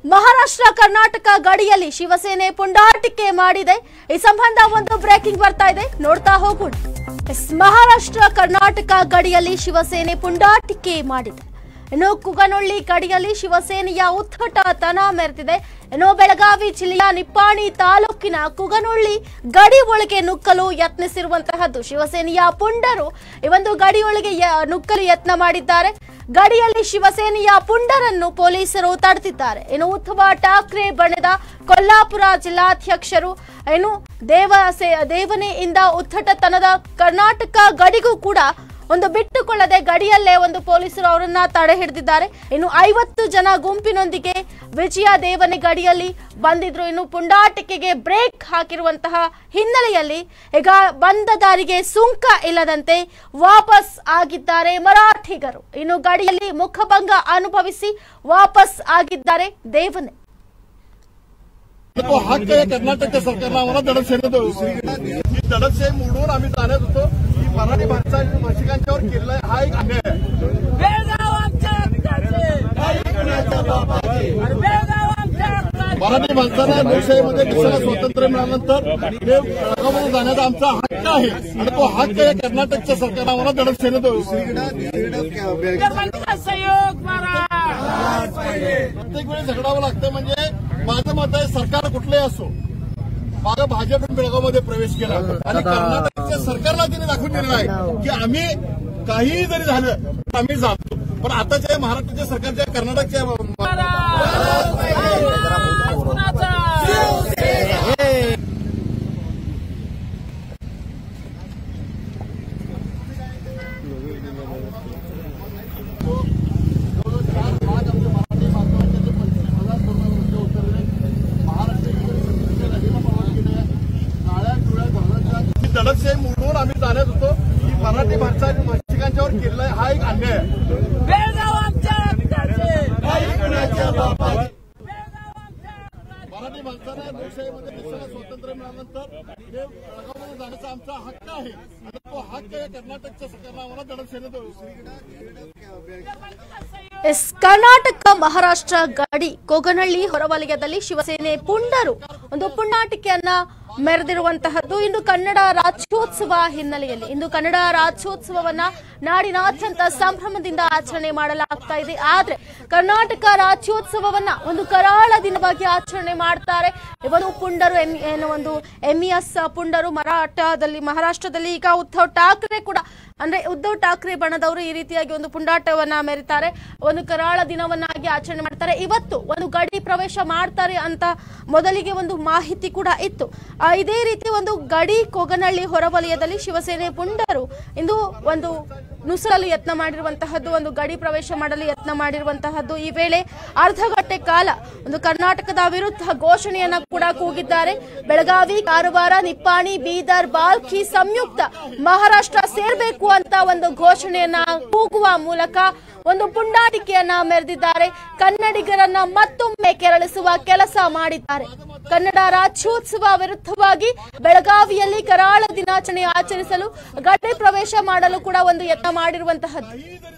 ಮಹಾರಾಷ್ಟ್ರ ಕರ್ನಾಟಕ ಗಡಿಯಲ್ಲಿ ಶಿವಸೇನೆ ಪುಂಡಾಟಿಕೆ ಮಾಡಿದೆ ಈ ಸಂಬಂಧ ಒಂದು ಬ್ರೇಕಿಂಗ್ ಬರ್ತಾ ಇದೆ ನೋಡ್ತಾ ಹೋಗೋಣ ಎಸ್, ಮಹಾರಾಷ್ಟ್ರ ಕರ್ನಾಟಕ ಗಡಿಯಲ್ಲಿ ಶಿವಸೇನೆ ಪುಂಡಾಟಿಕೆ ಮಾಡಿದೆ ಇನ್ನು ಕುಗನೊಳ್ಳಿ ಗಡಿಯಲ್ಲಿ ಶಿವಸೇನೆಯ ಉತ್ಕಟತನ ಮೆರೆದಿದೆ ಇನ್ನು ಬೆಳಗಾವಿ ಜಿಲ್ಲೆಯ ನಿಪ್ಪಾಣಿ ತಾಲೂಕಿನ ಕುಗನೊಳ್ಳಿ ಗಡಿ ಒಳಗೆ ನುಗ್ಗಲು ಯತ್ನಿಸಿರುವಂತಹದ್ದು ಶಿವಸೇನೆಯ ಪುಂಡರು ಈ ಒಂದು ಗಡಿಯೊಳಗೆ ಯ- ನುಗ್ಗಲು ಯತ್ನ ಮಾಡಿದ್ದಾರೆ ಗಡಿಯಲ್ಲಿ ಶಿವಸೇನೆಯ ಪುಂಡರನ್ನು ಪೊಲೀಸರು ತಡೆದಿದ್ದಾರೆ ಇನ್ನು ಉದ್ಧವ ಠಾಕ್ರೆ ಬಣದ ಕೊಲ್ಲಾಪುರ ಜಿಲ್ಲಾಧ್ಯಕ್ಷರು ಇನ್ನು ದೇವ ಸೇ- ದೇವನೆಯಿಂದ ಉತ್ತಟತನದ ಕರ್ನಾಟಕ ಗಡಿಗೂ ಕೂಡ ಒಂದು ಬಿಟ್ಟುಕೊಳ್ಳದೆ ಗಡಿಯಲ್ಲೇ ಒಂದು ಪೊಲೀಸರು ಅವರನ್ನ ತಡೆ ಹಿಡಿದಿದ್ದಾರೆ ಇನ್ನು ಐವತ್ತು ಜನ ಗುಂಪಿನೊಂದಿಗೆ ವಿಜಯ ದೇವನೆ ಗಡಿಯಲ್ಲಿ ಬಂದಿದ್ರು ಇನ್ನು ಪುಂಡಾಟಿಕೆಗೆ ಬ್ರೇಕ್ ಹಾಕಿರುವಂತಹ ಹಿನ್ನೆಲೆಯಲ್ಲಿ ಈಗ ಬಂದ ದಾರಿಗೆ ಸುಂಕ ಇಲ್ಲದಂತೆ ವಾಪಸ್ ಆಗಿದ್ದಾರೆ ಮರಾಠಿಗರು ಇನ್ನು ಗಡಿಯಲ್ಲಿ ಮುಖಭಂಗ ಅನುಭವಿಸಿ वापस ಆಗಿದ್ದಾರೆ ದೇವನೆ तो हक्क आहे कर्नाटकच्या सरकारला आम्हाला दडपशाही ही दडपशाही मोडून आम्ही जाण्यात होतो ही मराठी भाषा भाषिकांच्यावर केलेला आहे हा एक अन्याय आहे बेळगाव आमच्या हक्काचे अरे बेळगाव आमच्या हक्काचे मराठी माणसाला लोकशाहीमध्ये कशाला स्वातंत्र्य मिळाल्यानंतर हे बेळगावमध्ये जाण्याचा आमचा हक्क आहे आणि तो हक्क आहे कर्नाटकच्या सरकारला आम्हाला दडपशाही जगाचा सहयोग महाराज प्रत्येक वेळी झगडावं लागतं म्हणजे माझं मत आहे सरकार कुठलंही असो माझा भाजपने बेळगावमध्ये प्रवेश केला आणि कर्नाटकच्या सरकारला तिने दाखवून दिलेलं आहे की आम्ही काहीही जरी झालं तर आम्ही जातो पण आताच्या महाराष्ट्राच्या सरकारच्या कर्नाटकच्या आज कुणाचा ही दडपशाही मोडून आम्ही जाण्यात होतो ही मराठी भाषा भाषिकांच्यावर केलेला आहे हा एक अन्याय आहे बेळगाव आमच्या हक्काचे मराठी माणसाला लोकशाहीमध्ये कशाला स्वातंत्र्य मिळाल्यानंतर हे बेळगावमध्ये जाण्याचा आमचा हक्क आहे आणि तो हक्क आहे कर्नाटकच्या सरकारला आम्हाला दडपशाही ಎಸ್ ಕರ್ನಾಟಕ ಮಹಾರಾಷ್ಟ್ರ ಗಡಿ ಕೋಗನಹಳ್ಳಿ ಹೊರವಲಯದಲ್ಲಿ ಶಿವಸೇನೆ ಪುಂಡರು ಒಂದು ಪುಂಡಾಟಿಕೆಯನ್ನ ಮೆರೆದಿರುವಂತಹದ್ದು ಇಂದು ಕನ್ನಡ ರಾಜ್ಯೋತ್ಸವ ಹಿನ್ನೆಲೆಯಲ್ಲಿ ಇಂದು ಕನ್ನಡ ರಾಜ್ಯೋತ್ಸವವನ್ನ ನಾಡಿನಾದ್ಯಂತ ಸಂಭ್ರಮದಿಂದ ಆಚರಣೆ ಮಾಡಲಾಗ್ತಾ ಇದೆ ಆದ್ರೆ ಕರ್ನಾಟಕ ರಾಜ್ಯೋತ್ಸವವನ್ನ ಒಂದು ಕರಾಳ ದಿನವಾಗಿ ಆಚರಣೆ ಮಾಡ್ತಾರೆ ಇವರು ಪುಂಡರು ಎಂ- ಏನು ಒಂದು ಎಂಇಎಸ್ ಪುಂಡರು ಮರಾಠದಲ್ಲಿ ಮಹಾರಾಷ್ಟ್ರದಲ್ಲಿ ಈಗ ಉದ್ಧವ್ ಠಾಕ್ರೆ ಕೂಡ ಅಂದ್ರೆ ಉದ್ಧವ್ ಠಾಕ್ರೆ ಬಣದವರು ಈ ರೀತಿಯಾಗಿ ಒಂದು ಪುಂಡಾಟವನ್ನ ಮೆರೀತಾರೆ ಒಂದು ಕರಾಳ ದಿನವನ್ನಾಗಿ ಆಚರಣೆ ಮಾಡ್ತಾರೆ ಇವತ್ತು ಒಂದು ಗಡಿ ಪ್ರವೇಶ ಮಾಡ್ತಾರೆ ಅಂತ ಮೊದಲಿಗೆ ಒಂದು ಮಾಹಿತಿ ಕೂಡ ಇತ್ತು ಆ, ಇದೇ ರೀತಿ ಒಂದು ಗಡಿ ಕೊಗನಹಳ್ಳಿ ಹೊರವಲಯದಲ್ಲಿ ಶಿವಸೇನೆ ಪುಂಡರು ಇಂದು ಒಂದು ನುಸುಳಲು ಯತ್ನ ಮಾಡಿರುವಂತಹದ್ದು ಒಂದು ಗಡಿ ಪ್ರವೇಶ ಮಾಡಲು ಯತ್ನ ಮಾಡಿರುವಂತಹದ್ದು ಈ ವೇಳೆ ಅರ್ಧ ಗಂಟೆ ಕಾಲ ಒಂದು ಕರ್ನಾಟಕದ ವಿರುದ್ಧ ಘೋಷಣೆಯನ್ನ ಕೂಡ ಕೂಗಿದ್ದಾರೆ ಬೆಳಗಾವಿ ಕಾರವಾರ ನಿಪ್ಪಾಣಿ ಬೀದರ್ ಬಾಲ್ಕಿ ಸಂಯುಕ್ತ ಮಹಾರಾಷ್ಟ್ರ ಸೇರ್ಬೇಕು ಅಂತ ಒಂದು ಘೋಷಣೆಯನ್ನ ಕೂಗುವ ಮೂಲಕ ಒಂದು ಪುಂಡಾಟಿಕೆಯನ್ನ ಮೆರೆದಿದ್ದಾರೆ ಕನ್ನಡಿಗರನ್ನ ಮತ್ತೊಮ್ಮೆ ಕೆರಳಿಸುವ ಕೆಲಸ ಮಾಡಿದ್ದಾರೆ ಕನ್ನಡ ರಾಜ್ಯೋತ್ಸವ ವಿರುದ್ಧವಾಗಿ ಬೆಳಗಾವಿಯಲ್ಲಿ ಕರಾಳ ದಿನಾಚರಣೆ ಆಚರಿಸಲು ಗಡಿ ಪ್ರವೇಶ ಮಾಡಲು ಕೂಡ ಒಂದು ಯತ್ನ ಮಾಡಿರುವಂತಹದ್ದು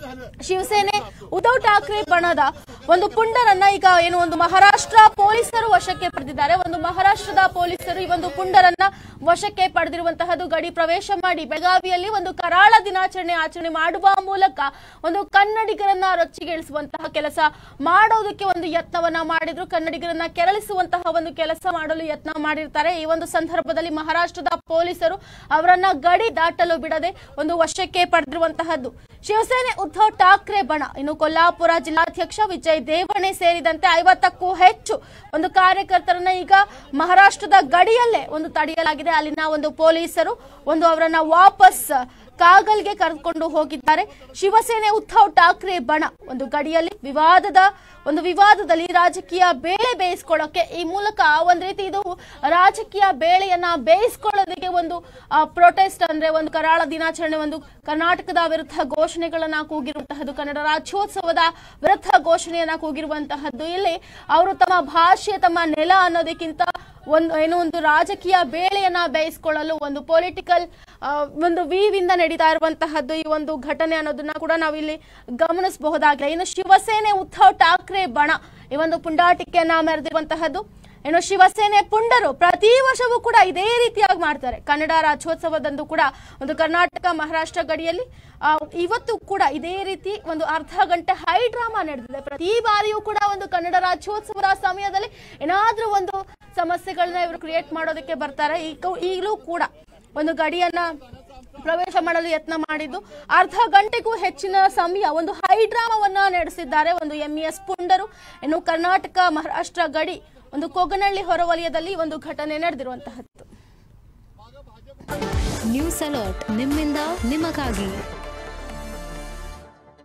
ಶಿವಸೇನೆ ಉದ್ಧವ್ ಠಾಕ್ರೆ ಬಣದ ಒಂದು ಪುಂಡರನ್ನ ಈಗ ಏನು ಒಂದು ಮಹಾರಾಷ್ಟ್ರ ಪೊಲೀಸರು ವಶಕ್ಕೆ ಪಡೆದಿದ್ದಾರೆ ಒಂದು ಮಹಾರಾಷ್ಟ್ರದ ಪೊಲೀಸರು ಈ ಒಂದು ಪುಂಡರನ್ನ ವಶಕ್ಕೆ ಪಡೆದಿರುವಂತಹದ್ದು ಗಡಿ ಪ್ರವೇಶ ಮಾಡಿ ಬೆಳಗಾವಿಯಲ್ಲಿ ಒಂದು ಕರಾಳ ದಿನಾಚರಣೆ ಆಚರಣೆ ಮಾಡುವ ಮೂಲಕ ಒಂದು ಕನ್ನಡಿಗರನ್ನ ರೊಚ್ಚಿಗೇಳಿಸುವಂತಹ ಕೆಲಸ ಮಾಡೋದಕ್ಕೆ ಒಂದು ಯತ್ನವನ್ನ ಮಾಡಿದ್ರು ಕನ್ನಡಿಗರನ್ನ ಕೆರಳಿಸುವಂತಹ ಒಂದು ಕೆಲಸ ಮಾಡಲು ಯತ್ನ ಮಾಡಿರ್ತಾರೆ ಈ ಒಂದು ಸಂದರ್ಭದಲ್ಲಿ ಮಹಾರಾಷ್ಟ್ರದ ಪೊಲೀಸರು ಅವರನ್ನ ಗಡಿ ದಾಟಲು ಬಿಡದೆ ಒಂದು ವಶಕ್ಕೆ ಪಡೆದಿರುವಂತಹದ್ದು ಶಿವಸೇನೆ ಉದ್ಧವ್ ಠಾಕ್ರೆ ಬಣ ಇನ್ನು ಕೊಲ್ಲಾಪುರ ಜಿಲ್ಲಾಧ್ಯಕ್ಷ ವಿಜಯ್ ದೇವಣೆ ಸೇರಿದಂತೆ ಐವತ್ತಕ್ಕೂ ಹೆಚ್ಚು ಒಂದು ಕಾರ್ಯಕರ್ತರನ್ನ ಈಗ ಮಹಾರಾಷ್ಟ್ರದ ಗಡಿಯಲ್ಲೇ ಒಂದು ತಡೆಯಲಾಗಿದೆ ಅಲ್ಲಿನ ಒಂದು ಪೊಲೀಸರು ಒಂದು ಅವರನ್ನ ವಾಪಸ್ ಕಾಗಲ್ಗೆ ಕರೆದುಕೊಂಡು ಹೋಗಿದ್ದಾರೆ ಶಿವಸೇನೆ ಉದ್ಧವ್ ಠಾಕ್ರೆ ಬಣ ಒಂದು ಗಡಿಯಲ್ಲಿ ವಿವಾದದ ಒಂದು ವಿವಾದದಲ್ಲಿ ರಾಜಕೀಯ ಬೇಳೆ ಬೇಯಿಸ್ಕೊಳ್ಳೋಕೆ ಈ ಮೂಲಕ ಒಂದ್ ರೀತಿ ಇದು ರಾಜಕೀಯ ಬೇಳೆಯನ್ನ ಬೇಯಿಸ್ಕೊಳ್ಳೋದಕ್ಕೆ ಒಂದು ಪ್ರೊಟೆಸ್ಟ್ ಅಂದ್ರೆ ಒಂದು ಕರಾಳ ದಿನಾಚರಣೆ ಒಂದು ಕರ್ನಾಟಕದ ವಿರುದ್ಧ ಘೋಷಣೆಗಳನ್ನ ಕೂಗಿರುವಂತಹದ್ದು ಕನ್ನಡ ರಾಜ್ಯೋತ್ಸವದ ವಿರುದ್ಧ ಘೋಷಣೆಯನ್ನ ಕೂಗಿರುವಂತಹದ್ದು ಇಲ್ಲಿ ಅವರು ತಮ್ಮ ಭಾಷೆ ತಮ್ಮ ನೆಲ ಅನ್ನೋದಕ್ಕಿಂತ ಒಂದು ಏನೋ ಒಂದು ರಾಜಕೀಯ ಬೇಳೆಯನ್ನ ಬೇಯಿಸ್ಕೊಳ್ಳಲು ಒಂದು ಪೊಲಿಟಿಕಲ್ ಆ, ಒಂದು ವಿವಿಂದ ನಡೀತಾ ಇರುವಂತಹದ್ದು ಈ ಒಂದು ಘಟನೆ ಅನ್ನೋದನ್ನ ಕೂಡ ನಾವಿಲ್ಲಿ ಗಮನಿಸಬಹುದಾಗಿದೆ ಇನ್ನು ಶಿವಸೇನೆ ಉದ್ಧವ್ ಠಾಕ್ರೆ ಬಣ ಈ ಒಂದು ಪುಂಡಾಟಿಕೆಯನ್ನ ಮೆರೆದಿರುವಂತಹದ್ದು ಇನ್ನು ಶಿವಸೇನೆ ಪುಂಡರು ಪ್ರತಿ ವರ್ಷವೂ ಕೂಡ ಇದೇ ರೀತಿಯಾಗಿ ಮಾಡ್ತಾರೆ ಕನ್ನಡ ರಾಜ್ಯೋತ್ಸವದಂದು ಕೂಡ ಒಂದು ಕರ್ನಾಟಕ ಮಹಾರಾಷ್ಟ್ರ ಗಡಿಯಲ್ಲಿ ಆ, ಇವತ್ತು ಕೂಡ ಇದೇ ರೀತಿ ಒಂದು ಅರ್ಧ ಗಂಟೆ ಹೈ ಡ್ರಾಮಾ ನಡೆದಿದೆ ಪ್ರತಿ ಬಾರಿಯೂ ಕೂಡ ಒಂದು ಕನ್ನಡ ರಾಜ್ಯೋತ್ಸವದ ಸಮಯದಲ್ಲಿ ಏನಾದ್ರೂ ಒಂದು ಸಮಸ್ಯೆಗಳನ್ನ ಇವರು ಕ್ರಿಯೇಟ್ ಮಾಡೋದಕ್ಕೆ ಬರ್ತಾರೆ ಈಗ- ಈಗಲೂ ಕೂಡ ಒಂದು ಗಡಿಯನ್ನ ಪ್ರವೇಶ ಮಾಡಲು ಯತ್ನ ಮಾಡಿದ್ದು ಅರ್ಧ ಗಂಟೆಗೂ ಹೆಚ್ಚಿನ ಸಮಯ ಒಂದು ಹೈ ಡ್ರಾಮಾವನ್ನ ನಡೆಸಿದ್ದಾರೆ ಒಂದು ಎಂಇಎಸ್ ಪುಂಡರು ಇನ್ನು ಕರ್ನಾಟಕ ಮಹಾರಾಷ್ಟ್ರ ಗಡಿ ಒಂದು ಕೊಗನಹಳ್ಳಿ ಹೊರವಲಯದಲ್ಲಿ ಒಂದು ಘಟನೆ ನಡೆದಿರುವಂತಹದ್ದು ನ್ಯೂಸ್ ಅಲರ್ಟ್ ನಿಮ್ಮಿಂದ ನಿಮಗಾಗಿ